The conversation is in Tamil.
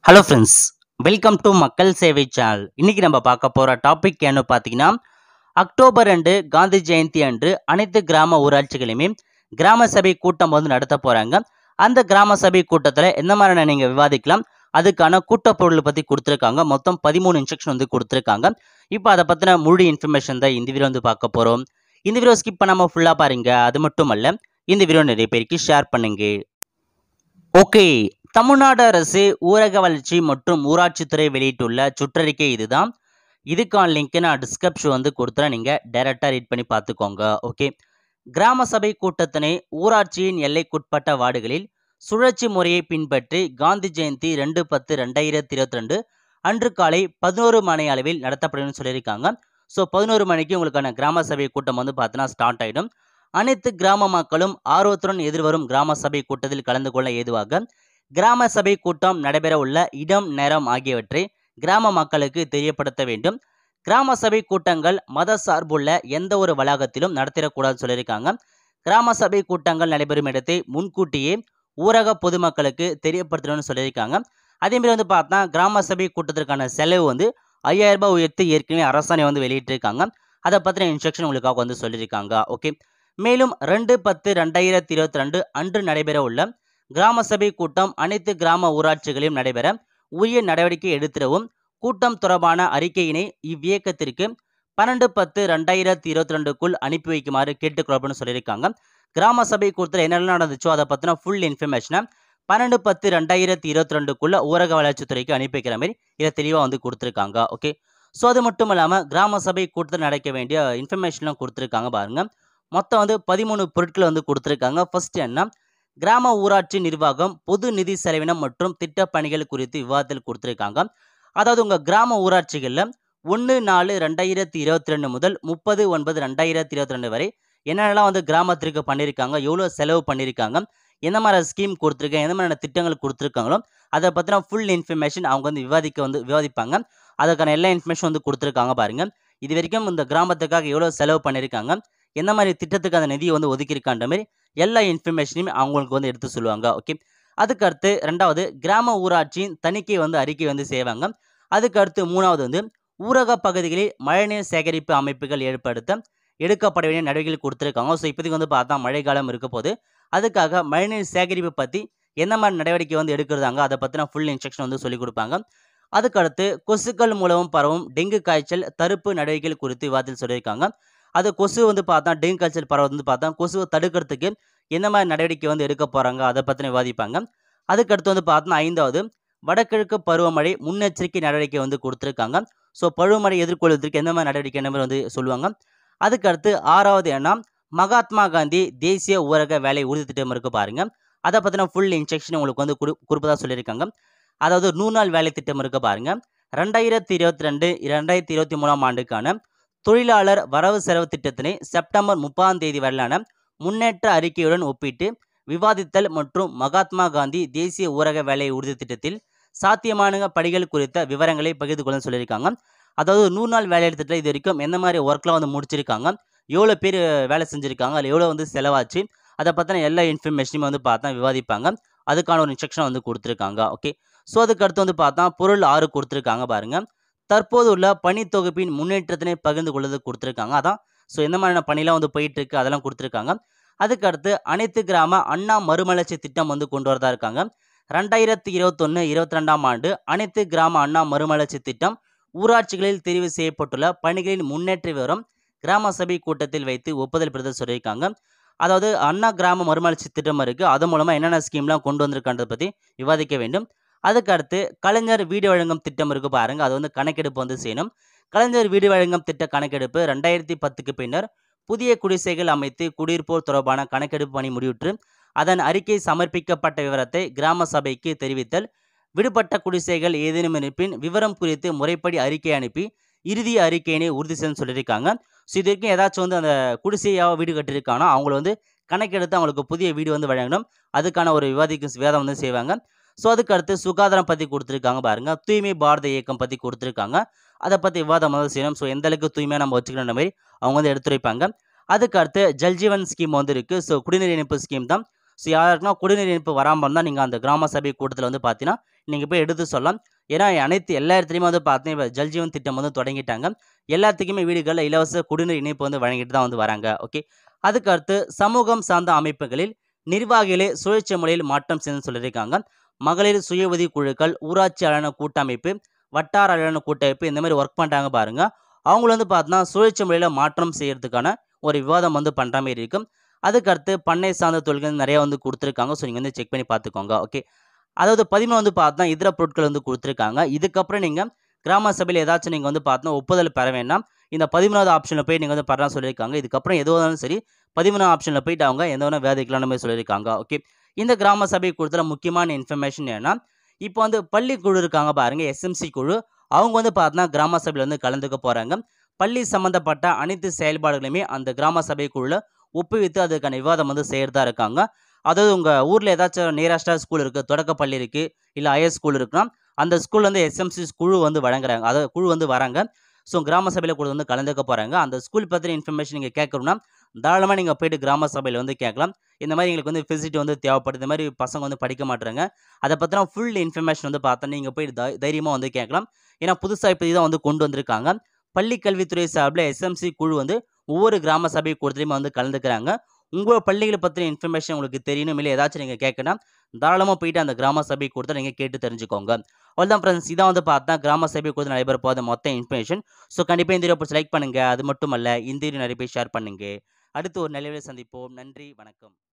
ஹலோ ஃப்ரெண்ட்ஸ் வெல்கம் டு மக்கள் சேவை சேனல் இன்னைக்கு நம்ம பார்க்க போகிற டாபிக் என்ன பார்த்தீங்கன்னா அக்டோபர் ரெண்டு காந்தி ஜெயந்தி அன்று அனைத்து கிராம ஊராட்சிகளையுமே கிராம சபை கூட்டம் வந்து நடத்த போகிறாங்க அந்த கிராம சபை கூட்டத்தில் எந்த மாதிரியான நீங்கள் விவாதிக்கலாம் அதுக்கான கூட்டப்பொருள் பற்றி கொடுத்துருக்காங்க மொத்தம் பதிமூணு இன்ஸ்ட்ரக்ஷன் வந்து கொடுத்துருக்காங்க இப்போ அதை பற்றின முழு இன்ஃபர்மேஷன் தான் இந்த வீடியோ வந்து பார்க்க போகிறோம் இந்த வீடியோ ஸ்கிப் பண்ணாமல் ஃபுல்லாக பாருங்க அது மட்டும் அல்ல இந்த வீடியோ நிறைய பேருக்கு ஷேர் பண்ணுங்க ஓகே தமிழ்நாடு அரசு ஊரக வளர்ச்சி மற்றும் ஊராட்சித்துறை வெளியிட்டுள்ள சுற்றறிக்கை இதுதான் இதுக்கான லிங்க் நான் டிஸ்கிரிப்ஷன் வந்து கொடுத்துறேன் நீங்கள் டைரெக்டாக ரீட் பண்ணி பார்த்துக்கோங்க ஓகே கிராம சபை கூட்டத்தினை ஊராட்சியின் எல்லைக்குட்பட்ட வார்டுகளில் சுழற்சி முறையை பின்பற்றி காந்தி ஜெயந்தி ரெண்டு பத்து ரெண்டாயிரத்தி இருபத்தி ரெண்டு அன்று காலை பதினோரு மணி அளவில் நடத்தப்படும் சொல்லியிருக்காங்க ஸோ பதினோரு மணிக்கு உங்களுக்கான கிராம சபை கூட்டம் வந்து பார்த்தீங்கன்னா ஸ்டார்ட் ஆகிடும் அனைத்து கிராம மக்களும் ஆர்வத்துடன் எதிர்வரும் கிராம சபை கூட்டத்தில் கலந்து கொள்ள ஏதுவாக கிராம சபை கூட்டம் நடைபெற உள்ள இடம் நேரம் ஆகியவற்றை கிராம மக்களுக்கு தெரியப்படுத்த வேண்டும் கிராம சபை கூட்டங்கள் மத சார்புள்ள எந்த ஒரு வளாகத்திலும் நடத்திடக்கூடாதுன்னு சொல்லியிருக்காங்க கிராம சபை கூட்டங்கள் நடைபெறும் இடத்தை முன்கூட்டியே ஊரக பொதுமக்களுக்கு தெரியப்படுத்தணும்னு சொல்லியிருக்காங்க அதேமாதிரி வந்து பார்த்தா கிராம சபை கூட்டத்திற்கான செலவு வந்து ஐயாயிரம் ரூபாய் உயர்த்தி ஏற்கனவே அரசாணை வந்து வெளியிட்டிருக்காங்க அதை பற்றின இன்ஸ்ட்ரக்ஷன் உங்களுக்காக வந்து சொல்லியிருக்காங்க ஓகே மேலும் ரெண்டு பத்து ரெண்டாயிரத்தி இருபத்தி ரெண்டு அன்று நடைபெற உள்ள கிராம சபை கூட்டம் அனைத்து கிராம ஊராட்சிகளிலும் நடைபெற உரிய நடவடிக்கை எடுத்திடவும் கூட்டம் தொடர்பான அறிக்கையினை இவ்வியக்கத்திற்கு பன்னெண்டு பத்து ரெண்டாயிரத்தி இருபத்தி ரெண்டுக்குள் அனுப்பி வைக்குமாறு கேட்டுக்கொள்ளப்படும் சொல்லியிருக்காங்க கிராம சபை கூட்டத்தில் என்னெல்லாம் நடந்துச்சோ அதை பற்றின ஃபுல் இன்ஃபர்மேஷனை பன்னெண்டு பத்து ரெண்டாயிரத்தி இருபத்தி ரெண்டுக்குள்ள ஊரக வளர்ச்சித்துறைக்கு அனுப்பி வைக்கிற மாதிரி இதை தெளிவாக வந்து கொடுத்துருக்காங்க ஓகே ஸோ அது மட்டும் இல்லாமல் கிராம சபை கூட்டத்தில் நடக்க வேண்டிய இன்ஃபர்மேஷன்லாம் கொடுத்துருக்காங்க பாருங்க மொத்தம் வந்து பதிமூணு பொருட்கள் வந்து கொடுத்துருக்காங்க ஃபர்ஸ்ட் என்ன கிராம ஊராட்சி நிர்வாகம் பொது நிதி செலவினம் மற்றும் திட்டப் பணிகள் குறித்து விவாதத்தில் கொடுத்துருக்காங்க அதாவது உங்கள் கிராம ஊராட்சிகளில் ஒன்று நாலு ரெண்டாயிரத்தி இருபத்தி ரெண்டு முதல் முப்பது ஒன்பது ரெண்டாயிரத்தி இருபத்தி ரெண்டு வரை என்னென்னலாம் வந்து கிராமத்திற்கு பண்ணியிருக்காங்க எவ்வளோ செலவு பண்ணியிருக்காங்க எந்த மாதிரி ஸ்கீம் கொடுத்துருக்காங்க எந்த மாதிரியான திட்டங்கள் கொடுத்துருக்காங்களோ அதை பற்றின ஃபுல் இன்ஃபர்மேஷன் அவங்க வந்து விவாதிக்க வந்து விவாதிப்பாங்க அதுக்கான எல்லா இன்ஃபர்மேஷன் வந்து கொடுத்துருக்காங்க பாருங்க இது வரைக்கும் இந்த கிராமத்துக்காக எவ்வளோ செலவு பண்ணியிருக்காங்க எந்த மாதிரி திட்டத்துக்கு அந்த நிதியை வந்து ஒதுக்கியிருக்கான்ற மாதிரி எல்லா இன்ஃபர்மேஷனையும் அவங்களுக்கு வந்து எடுத்து சொல்லுவாங்க ஓகே அதுக்கு அடுத்து ரெண்டாவது கிராம ஊராட்சியின் தணிக்கை வந்து அறிக்கை வந்து செய்வாங்க அதுக்கு அடுத்து மூணாவது வந்து ஊரக பகுதிகளில் மழைநீர் சேகரிப்பு அமைப்புகள் ஏற்படுத்த எடுக்கப்பட வேண்டிய நடவடிக்கைகள் கொடுத்துருக்காங்க ஸோ இப்போதைக்கு வந்து பார்த்தா மழை காலம் இருக்க போது அதுக்காக மழைநீர் சேகரிப்பு பற்றி எந்த மாதிரி நடவடிக்கை வந்து எடுக்கிறதாங்க அதை பற்றின ஃபுல் இன்ஸ்ட்ரக்ஷன் வந்து சொல்லிக் கொடுப்பாங்க அதுக்கடுத்து கொசுக்கள் மூலமும் பரவும் டெங்கு காய்ச்சல் தடுப்பு நடவடிக்கைகள் குறித்து விவாதத்தில் சொல்லியிருக்காங்க அது கொசு வந்து பார்த்தா டெங்கு காய்ச்சல் பரவது வந்து பார்த்தா கொசுவை தடுக்கிறதுக்கு எந்த மாதிரி நடவடிக்கை வந்து எடுக்க போகிறாங்க அதை பற்றின விவாதிப்பாங்க அதுக்கடுத்து வந்து பார்த்தோன்னா ஐந்தாவது வடகிழக்கு பருவமழை முன்னெச்சரிக்கை நடவடிக்கை வந்து கொடுத்துருக்காங்க ஸோ பருவமழை எதிர்கொள்வதற்கு எந்த மாதிரி நடவடிக்கை என்ன மாதிரி வந்து சொல்லுவாங்க அதுக்கடுத்து ஆறாவது என்ன மகாத்மா காந்தி தேசிய ஊரக வேலை உறுதி திட்டம் இருக்கு பாருங்க அதை பற்றின ஃபுல் இன்ஸ்ட்ரக்ஷன் உங்களுக்கு வந்து கொடு கொடுப்பதாக சொல்லியிருக்காங்க அதாவது நூறு நாள் வேலை திட்டம் இருக்கு பாருங்க ரெண்டாயிரத்தி இருபத்தி ரெண்டு ரெண்டாயிரத்தி இருபத்தி மூணாம் ஆண்டுக்கான தொழிலாளர் வரவு செலவு திட்டத்தினை செப்டம்பர் முப்பதாம் தேதி வரையிலான முன்னேற்ற அறிக்கையுடன் ஒப்பிட்டு விவாதித்தல் மற்றும் மகாத்மா காந்தி தேசிய ஊரக வேலை உறுதி திட்டத்தில் சாத்தியமான படிகள் குறித்த விவரங்களை பகிர்ந்து கொள்ள சொல்லியிருக்காங்க அதாவது நூறு நாள் வேலை திட்டத்தில் இது வரைக்கும் எந்த மாதிரி ஒர்க்லாம் வந்து முடிச்சிருக்காங்க எவ்வளோ பேர் வேலை செஞ்சுருக்காங்க அதில் எவ்வளோ வந்து செலவாச்சு அதை பற்றின எல்லா இன்ஃபர்மேஷனையும் வந்து பார்த்தா விவாதிப்பாங்க அதுக்கான ஒரு இன்ஸ்ட்ரக்ஷன் வந்து கொடுத்துருக்காங்க ஓகே ஸோ அதுக்கு அடுத்து வந்து பார்த்தா பொருள் ஆறு கொடுத்துருக்காங்க பாருங்கள் தற்போது உள்ள பணி தொகுப்பின் முன்னேற்றத்தினை பகிர்ந்து கொள்வது கொடுத்துருக்காங்க அதான் ஸோ எந்த மாதிரியான பணிலாம் வந்து போயிட்டு இருக்கு அதெல்லாம் கொடுத்துருக்காங்க அதுக்கு அடுத்து அனைத்து கிராம அண்ணா மறுமலர்ச்சி திட்டம் வந்து கொண்டு வரதா இருக்காங்க ரெண்டாயிரத்தி இருபத்தொன்று இருபத்தி ரெண்டாம் ஆண்டு அனைத்து கிராம அண்ணா மறுமலர்ச்சி திட்டம் ஊராட்சிகளில் தெரிவு செய்யப்பட்டுள்ள பணிகளின் முன்னேற்ற விவரம் கிராம சபை கூட்டத்தில் வைத்து ஒப்புதல் பெறுதல் சொல்லியிருக்காங்க அதாவது அண்ணா கிராம மறுமலர்ச்சி திட்டம் இருக்குது அது மூலமாக என்னென்ன ஸ்கீம்லாம் கொண்டு வந்திருக்கான்றதை பற்றி விவாதிக்க வேண்டும் அதுக்கு அடுத்து கலைஞர் வீடு வழங்கும் திட்டம் இருக்குது பாருங்கள் அது வந்து கணக்கெடுப்பு வந்து செய்யணும் கலைஞர் வீடு வழங்கும் திட்ட கணக்கெடுப்பு ரெண்டாயிரத்தி பத்துக்கு பின்னர் புதிய குடிசைகள் அமைத்து குடியிருப்போர் தொடர்பான கணக்கெடுப்பு பணி முடிவுற்று அதன் அறிக்கை சமர்ப்பிக்கப்பட்ட விவரத்தை கிராம சபைக்கு தெரிவித்தல் விடுபட்ட குடிசைகள் ஏதேனும் இருப்பின் விவரம் குறித்து முறைப்படி அறிக்கை அனுப்பி இறுதி அறிக்கையினை உறுதி செய்யணும்னு சொல்லியிருக்காங்க ஸோ இது வரைக்கும் ஏதாச்சும் வந்து அந்த குடிசையாக வீடு கட்டியிருக்காங்கன்னா அவங்கள வந்து கணக்கெடுத்து அவங்களுக்கு புதிய வீடு வந்து வழங்கணும் அதுக்கான ஒரு விவாதிக்கும் விவாதம் வந்து செய்வாங்க ஸோ அதுக்கு அடுத்து சுகாதாரம் பற்றி கொடுத்துருக்காங்க பாருங்க தூய்மை பாரத இயக்கம் பற்றி கொடுத்துருக்காங்க அதை பற்றி விவாதம் வந்து செய்யணும் ஸோ எந்த அளவுக்கு தூய்மையாக நம்ம வச்சுக்கணுன்ற மாதிரி அவங்க வந்து எடுத்துரைப்பாங்க அதுக்கு அடுத்து ஜல்ஜீவன் ஸ்கீம் வந்து இருக்குது ஸோ குடிநீர் இணைப்பு ஸ்கீம் தான் ஸோ யாருக்குன்னா குடிநீர் இணைப்பு வராமல் இருந்தால் நீங்கள் அந்த கிராம சபை கூட்டத்தில் வந்து பார்த்தீங்கன்னா நீங்கள் போய் எடுத்து சொல்லலாம் ஏன்னா அனைத்து எல்லா இடத்துலையுமே வந்து பார்த்தீங்கன்னா இப்போ ஜல்ஜீவன் திட்டம் வந்து தொடங்கிட்டாங்க எல்லாத்துக்குமே வீடுகளில் இலவச குடிநீர் இணைப்பு வந்து வழங்கிட்டு தான் வந்து வராங்க ஓகே அதுக்கு அடுத்து சமூகம் சார்ந்த அமைப்புகளில் நிர்வாகிகளே சுழற்சி முறையில் மாற்றம் செய்யணும்னு சொல்லியிருக்காங்க மகளிர் சுய உதவி குழுக்கள் ஊராட்சி அளன கூட்டமைப்பு வட்டார அளன கூட்டமைப்பு இந்த மாதிரி ஒர்க் பண்ணுறாங்க பாருங்க அவங்கள வந்து பார்த்தீங்கன்னா சுழற்சி முறையில் மாற்றம் செய்யறதுக்கான ஒரு விவாதம் வந்து பண்ணுற மாதிரி இருக்கும் அதுக்கடுத்து பண்ணை சார்ந்த தொழில்கள் நிறைய வந்து கொடுத்துருக்காங்க ஸோ நீங்கள் வந்து செக் பண்ணி பார்த்துக்கோங்க ஓகே அதாவது பதிமூணு வந்து பார்த்தா இதர பொருட்கள் வந்து கொடுத்துருக்காங்க இதுக்கப்புறம் நீங்கள் கிராம சபையில் ஏதாச்சும் நீங்கள் வந்து பார்த்தா ஒப்புதல் பெற வேண்டாம் இந்த பதிமூணாவது ஆப்ஷனில் போய் நீங்கள் வந்து பெறலாம் சொல்லியிருக்காங்க இதுக்கப்புறம் எதுவாக இருந்தாலும் சரி பதிமூணாவது ஆப்ஷனில் போயிட்டு அவங்க எந்த வேணா வேதிக்கலாம்னு மாதிரி சொல்லியிருக்காங்க ஓகே இந்த கிராம சபை கொடுத்துற முக்கியமான இன்ஃபர்மேஷன் என்னன்னா இப்போ வந்து பள்ளி குழு இருக்காங்க பாருங்க எஸ்எம்சி குழு அவங்க வந்து பார்த்தீங்கன்னா கிராம சபையில் வந்து கலந்துக்க போகிறாங்க பள்ளி சம்மந்தப்பட்ட அனைத்து செயல்பாடுகளையுமே அந்த கிராம சபை குழுவில் ஒப்புவித்து அதுக்கான விவாதம் வந்து செய்கிறதா இருக்காங்க அதாவது உங்கள் ஊரில் ஏதாச்சும் நியரஸ்டாக ஸ்கூல் இருக்குது தொடக்கப்பள்ளி இருக்குது இல்லை ஹையர் ஸ்கூல் இருக்குன்னா அந்த ஸ்கூல் வந்து எஸ்எம்சி குழு வந்து வழங்குறாங்க அதாவது குழு வந்து வராங்க ஸோ கிராம சபையில் கூட வந்து கலந்துக்க போகிறாங்க அந்த ஸ்கூல் பற்றின இன்ஃபர்மேஷன் நீங்கள் கேட்கணும்னா தாராளமாக நீங்கள் போயிட்டு கிராம சபையில் வந்து கேட்கலாம் இந்த மாதிரி எங்களுக்கு வந்து ஃபெசிலிட்டி வந்து தேவைப்படுது இந்த மாதிரி பசங்க வந்து படிக்க மாட்டுறாங்க அதை பற்றின ஃபுல் இன்ஃபர்மேஷன் வந்து பார்த்தா நீங்கள் போய் தை தைரியமாக வந்து கேட்கலாம் ஏன்னா புதுசாக இப்போ தான் வந்து கொண்டு வந்திருக்காங்க பள்ளி கல்வித்துறை சார்பில் எஸ்எம்சி குழு வந்து ஒவ்வொரு கிராம சபை கூட்டத்திலையும் வந்து கலந்துக்கிறாங்க உங்கள் பள்ளிகளை பற்றின இன்ஃபர்மேஷன் உங்களுக்கு தெரியணும் இல்லை ஏதாச்சும் நீங்கள் கேட்கணும் தாராளமாக போயிட்டு அந்த கிராம சபை கொடுத்து நீங்கள் கேட்டு தெரிஞ்சுக்கோங்க அவ்வளோதான் ஃப்ரெண்ட்ஸ் இதான் வந்து பார்த்தா கிராம சபை கொடுத்து நடைபெற போகிற மொத்த இன்ஃபர்மேஷன் ஸோ கண்டிப்பாக இந்த வீடியோ லைக் பண்ணுங்கள் அது மட்டும் அல்ல இந்த வீடியோ நிறைய பேர் ஷேர் பண்ணுங்கள் அடுத்து ஒரு நிலையில் சந்திப்போம் நன்றி வணக்கம்